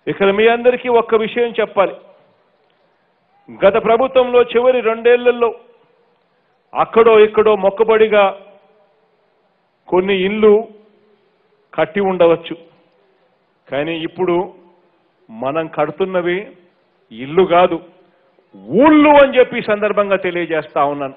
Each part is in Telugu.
ఇక్కడ మీ అందరికీ ఒక్క విషయం చెప్పాలి గత ప్రభుత్వంలో చివరి రెండేళ్లలో అక్కడో ఇక్కడో మొక్కబడిగా కొన్ని ఇళ్ళు కట్టి ఉండవచ్చు కానీ ఇప్పుడు మనం కడుతున్నవి ఇల్లు కాదు ఊళ్ళు అని చెప్పి ఈ సందర్భంగా తెలియజేస్తా ఉన్నాను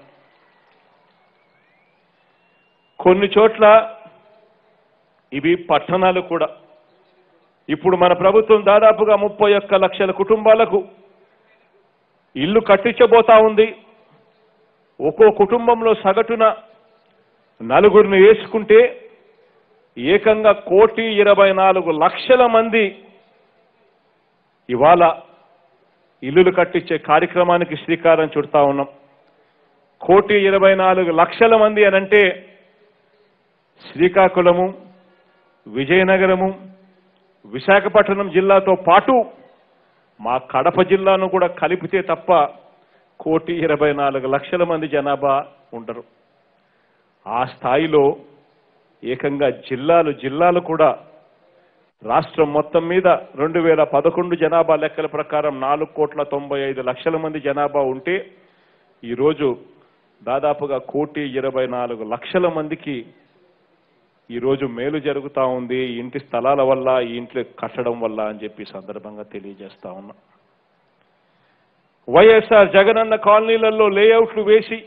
కొన్ని చోట్ల ఇవి పట్టణాలు కూడా ఇప్పుడు మన ప్రభుత్వం దాదాపుగా ముప్పై ఒక్క లక్షల కుటుంబాలకు ఇల్లు కట్టించబోతా ఉంది ఒక్కో కుటుంబంలో సగటున నలుగురిని వేసుకుంటే ఏకంగా కోటి ఇరవై నాలుగు లక్షల మంది ఇవాళ ఇల్లులు కట్టించే కార్యక్రమానికి శ్రీకారం చుడతా ఉన్నాం కోటి ఇరవై నాలుగు లక్షల మంది అనంటే శ్రీకాకుళము విజయనగరము విశాఖపట్నం జిల్లాతో పాటు మా కడప జిల్లాను కూడా కలిపితే తప్ప కోటి ఇరవై నాలుగు లక్షల మంది జనాభా ఉండరు ఆ స్థాయిలో ఏకంగా జిల్లాలు జిల్లాలు కూడా రాష్ట్రం మొత్తం మీద రెండు వేల పదకొండు జనాభా లెక్కల ప్రకారం నాలుగు కోట్ల తొంభై ఐదు లక్షల మంది జనాభా ఉంటే ఈరోజు దాదాపుగా కోటి ఇరవై నాలుగు లక్షల మందికి ఈరోజు మేలు జరుగుతా ఉంది ఈ ఇంటి స్థలాల వల్ల ఈ ఇంట్లో కట్టడం వల్ల అని చెప్పి ఈ సందర్భంగా తెలియజేస్తా ఉన్నా వైఎస్ఆర్ జగనన్న కాలనీలలో లేఅవుట్లు వేసి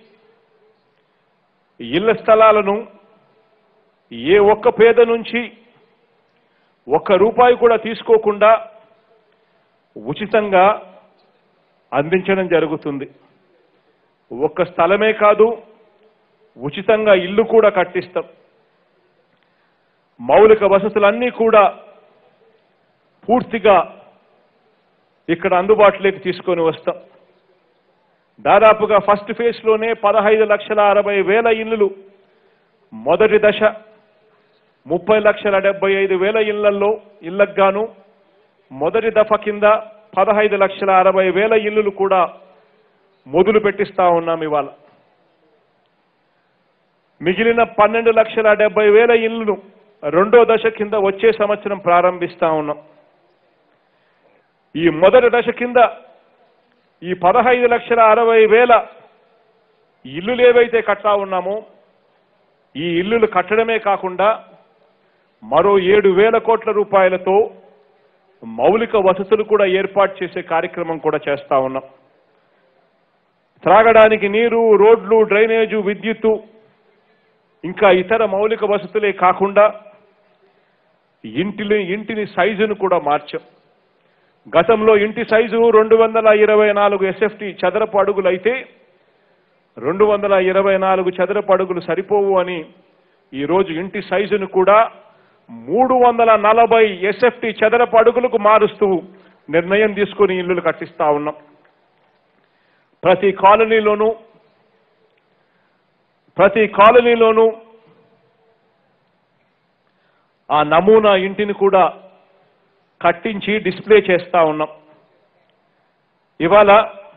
ఇళ్ల స్థలాలను ఏ ఒక్క పేద నుంచి ఒక్క రూపాయి కూడా తీసుకోకుండా ఉచితంగా అందించడం జరుగుతుంది ఒక్క స్థలమే కాదు ఉచితంగా ఇల్లు కూడా కట్టిస్తాం మౌలిక వసతులన్నీ కూడా పూర్తిగా ఇక్కడ అందుబాటులోకి తీసుకొని వస్తాం దాదాపుగా ఫస్ట్ ఫేజ్లోనే పదహైదు లక్షల అరవై వేల ఇల్లులు మొదటి దశ ముప్పై లక్షల డెబ్బై ఐదు వేల ఇళ్లలో ఇళ్లకు గాను మొదటి దఫ కింద పదహైదు లక్షల అరవై వేల ఇల్లులు కూడా మొదలు పెట్టిస్తా ఉన్నాం ఇవాళ మిగిలిన పన్నెండు లక్షల డెబ్బై వేల ఇళ్లను రెండో దశ కింద వచ్చే సంవత్సరం ప్రారంభిస్తా ఉన్నాం ఈ మొదటి దశ కింద ఈ పదహైదు లక్షల అరవై వేల ఇల్లులు ఏవైతే కట్టా ఉన్నామో ఈ ఇల్లులు కట్టడమే కాకుండా మరో ఏడు వేల కోట్ల రూపాయలతో మౌలిక వసతులు కూడా ఏర్పాటు చేసే కార్యక్రమం కూడా చేస్తా ఉన్నాం త్రాగడానికి నీరు రోడ్లు డ్రైనేజు విద్యుత్తు ఇంకా ఇతర మౌలిక వసతులే కాకుండా ఇంటిని ఇంటిని సైజును కూడా మార్చాం గతంలో ఇంటి సైజు రెండు వందల ఇరవై నాలుగు ఎస్ఎఫ్టి చదరపు అడుగులు అయితే రెండు వందల ఇరవై నాలుగు చదరపు అడుగులు సరిపోవు అని ఈరోజు ఇంటి సైజును కూడా మూడు వందల నలభై ఎస్ఎఫ్టి చదరపు అడుగులకు మారుస్తూ నిర్ణయం తీసుకుని ఇల్లులు కట్టిస్తా ఉన్నాం ప్రతి కాలనీలోనూ ప్రతి కాలనీలోనూ ఆ నమూనా ఇంటిని కూడా కట్టించి డిస్ప్లే చేస్తా ఉన్నాం ఇవాళ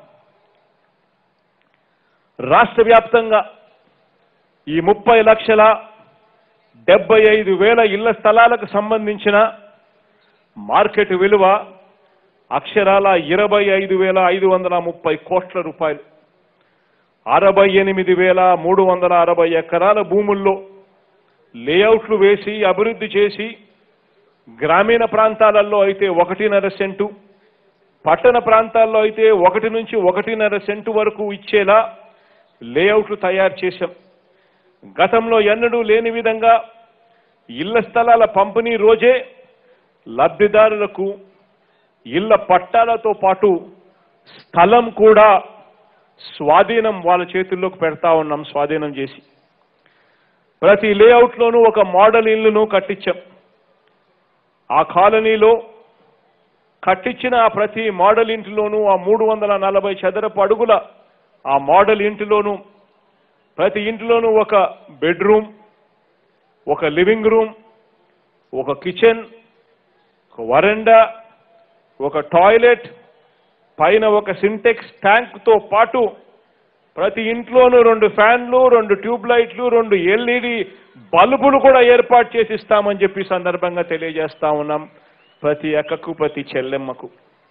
రాష్ట్ర వ్యాప్తంగా ఈ ముప్పై లక్షల డెబ్బై ఐదు వేల ఇళ్ల స్థలాలకు సంబంధించిన మార్కెట్ విలువ అక్షరాల ఇరవై ఐదు వేల ఐదు వందల ముప్పై కోట్ల రూపాయలు అరవై ఎనిమిది వేల మూడు వందల అరవై ఎకరాల భూముల్లో లేఅవుట్లు వేసి అభివృద్ధి చేసి గ్రామీణ ప్రాంతాలలో అయితే ఒకటిన్నర సెంటు పట్టణ ప్రాంతాల్లో అయితే ఒకటి నుంచి ఒకటిన్నర సెంటు వరకు ఇచ్చేలా లేఅవుట్లు తయారు చేశాం గతంలో ఎన్నడూ లేని విధంగా ఇళ్ల స్థలాల పంపిణీ రోజే లబ్ధిదారులకు ఇళ్ల పట్టాలతో పాటు స్థలం కూడా స్వాధీనం వాళ్ళ చేతుల్లోకి పెడతా ఉన్నాం స్వాధీనం చేసి ప్రతి లేఅవుట్లోనూ ఒక మోడల్ ఇల్లును కట్టించాం ఆ కాలనీలో కట్టించిన ఆ ప్రతి మోడల్ ఇంటిలోనూ ఆ మూడు వందల నలభై చదరపు అడుగుల ఆ మోడల్ ఇంటిలోనూ ప్రతి ఇంటిలోనూ ఒక బెడ్రూమ్ ఒక లివింగ్ రూమ్ ఒక కిచెన్ ఒక వరండా ఒక టాయిలెట్ పైన ఒక సింటెక్స్ ట్యాంక్తో పాటు ప్రతి ఇంట్లోనూ రెండు ఫ్యాన్లు రెండు ట్యూబ్ లైట్లు రెండు ఎల్ఈడి బల్బులు కూడా ఏర్పాటు చేసి ఇస్తామని చెప్పి ఈ సందర్భంగా తెలియజేస్తా ఉన్నాం ప్రతి అక్కకు ప్రతి చెల్లెమ్మకు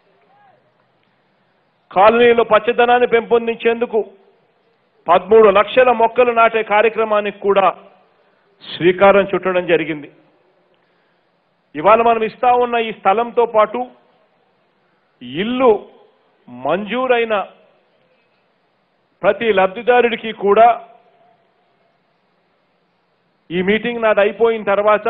కాలనీలో పచ్చదనాన్ని పెంపొందించేందుకు పదమూడు లక్షల మొక్కలు నాటే కార్యక్రమానికి కూడా శ్రీకారం చుట్టడం జరిగింది ఇవాళ మనం ఇస్తా ఉన్న ఈ స్థలంతో పాటు ఇల్లు మంజూరైన ప్రతి లబ్ధిదారుడికి కూడా ఈ మీటింగ్ నాది అయిపోయిన తర్వాత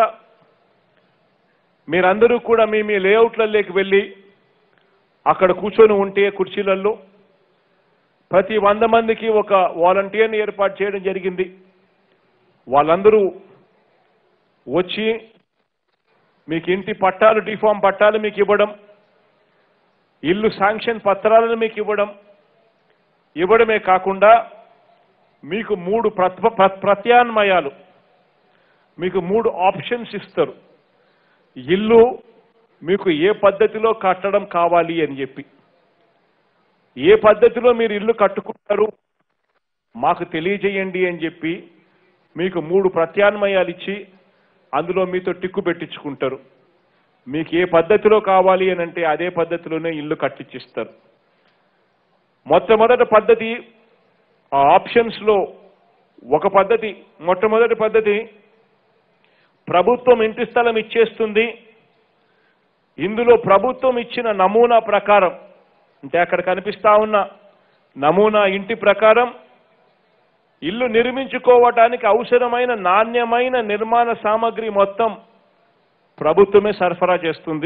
మీరందరూ కూడా మీ మీ లేఅవుట్లలోకి వెళ్ళి అక్కడ కూర్చొని ఉంటే కుర్చీలలో ప్రతి వంద మందికి ఒక వాలంటీర్ని ఏర్పాటు చేయడం జరిగింది వాళ్ళందరూ వచ్చి మీకు ఇంటి పట్టాలు డిఫామ్ పట్టాలు మీకు ఇవ్వడం ఇల్లు శాంక్షన్ పత్రాలను మీకు ఇవ్వడం ఇవ్వడమే కాకుండా మీకు మూడు ప్రత్వ ప్ర- ప్రత్యామ్నాయాలు మీకు మూడు ఆప్షన్స్ ఇస్తారు ఇల్లు మీకు ఏ పద్ధతిలో కట్టడం కావాలి అని చెప్పి ఏ పద్ధతిలో మీరు ఇల్లు కట్టుకుంటారు మాకు తెలియజేయండి అని చెప్పి మీకు మూడు ప్రత్యామ్నాయాలు ఇచ్చి అందులో మీతో టిక్కు పెట్టించుకుంటారు మీకు ఏ పద్ధతిలో కావాలి అని అంటే అదే పద్ధతిలోనే ఇల్లు కట్టించిస్తారు మొట్టమొదటి పద్ధతి ఆ ఆప్షన్స్లో ఒక పద్ధతి మొట్టమొదటి పద్ధతి ప్రభుత్వం ఇంటి స్థలం ఇచ్చేస్తుంది ఇందులో ప్రభుత్వం ఇచ్చిన నమూనా ప్రకారం అంటే అక్కడ కనిపిస్తా ఉన్న నమూనా ఇంటి ప్రకారం ఇల్లు నిర్మించుకోవటానికి అవసరమైన నాణ్యమైన నిర్మాణ సామగ్రి మొత్తం ప్రభుత్వమే సరఫరా చేస్తుంది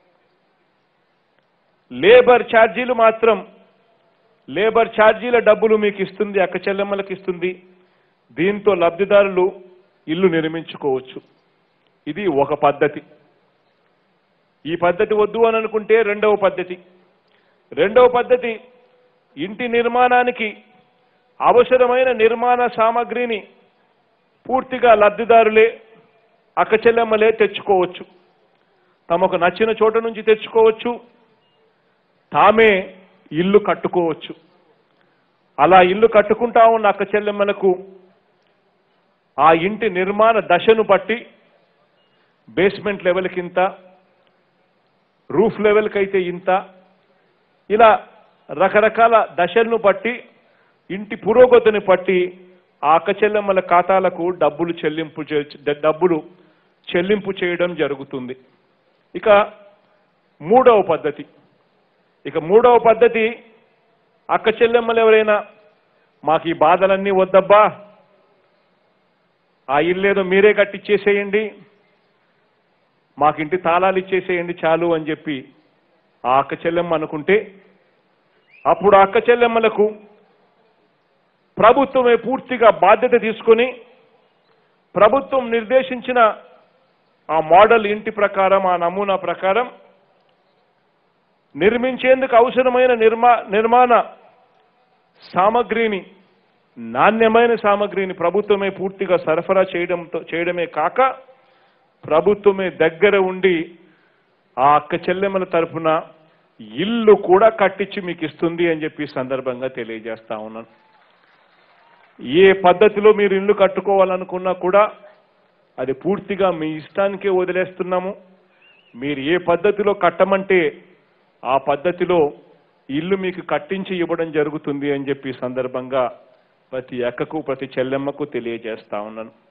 లేబర్ ఛార్జీలు మాత్రం లేబర్ ఛార్జీల డబ్బులు మీకు ఇస్తుంది అక్క చెల్లెమ్మలకు ఇస్తుంది దీంతో లబ్ధిదారులు ఇల్లు నిర్మించుకోవచ్చు ఇది ఒక పద్ధతి ఈ పద్ధతి వద్దు అని అనుకుంటే రెండవ పద్ధతి రెండవ పద్ధతి ఇంటి నిర్మాణానికి అవసరమైన నిర్మాణ సామగ్రిని పూర్తిగా లబ్ధిదారులే అక్క చెల్లెమ్మలే తెచ్చుకోవచ్చు తమకు నచ్చిన చోట నుంచి తెచ్చుకోవచ్చు తామే ఇల్లు కట్టుకోవచ్చు అలా ఇల్లు కట్టుకుంటా ఉన్న అక్క చెల్లెమ్మలకు ఆ ఇంటి నిర్మాణ దశను బట్టి బేస్మెంట్ లెవెల్కి ఇంత రూఫ్ లెవెల్కి అయితే ఇంత ఇలా రకరకాల దశలను బట్టి ఇంటి పురోగతిని బట్టి ఆ అక్క చెల్లెమ్మల ఖాతాలకు డబ్బులు చెల్లింపు చే- డబ్బులు చెల్లింపు చేయడం జరుగుతుంది ఇక మూడవ పద్ధతి ఇక మూడవ పద్ధతి అక్క చెల్లెమ్మలు ఎవరైనా మాకు ఈ బాధలన్నీ వద్దబ్బా ఆ ఇల్లేదో మీరే కట్టిచ్చేసేయండి మాకింటి తాళాలు ఇచ్చేసేయండి చాలు అని చెప్పి ఆ అక్క చెల్లెమ్మ అనుకుంటే అప్పుడు ఆ అక్క చెల్లెమ్మలకు ప్రభుత్వమే పూర్తిగా బాధ్యత తీసుకొని ప్రభుత్వం నిర్దేశించిన ఆ మోడల్ ఇంటి ప్రకారం ఆ నమూనా ప్రకారం నిర్మించేందుకు అవసరమైన నిర్మా నిర్మాణ సామగ్రిని నాణ్యమైన సామగ్రిని ప్రభుత్వమే పూర్తిగా సరఫరా చేయడంతో చేయడమే కాక ప్రభుత్వమే దగ్గర ఉండి ఆ అక్క చెల్లెమ్మల తరపున ఇల్లు కూడా కట్టించి మీకు ఇస్తుంది అని చెప్పి ఈ సందర్భంగా తెలియజేస్తా ఉన్నాను ఏ పద్ధతిలో మీరు ఇల్లు కట్టుకోవాలనుకున్నా కూడా అది పూర్తిగా మీ ఇష్టానికే వదిలేస్తున్నాము మీరు ఏ పద్ధతిలో కట్టమంటే ఆ పద్ధతిలో ఇల్లు మీకు కట్టించి ఇవ్వడం జరుగుతుంది అని చెప్పి ఈ సందర్భంగా ప్రతి అక్కకు ప్రతి చెల్లెమ్మకు తెలియజేస్తా ఉన్నాను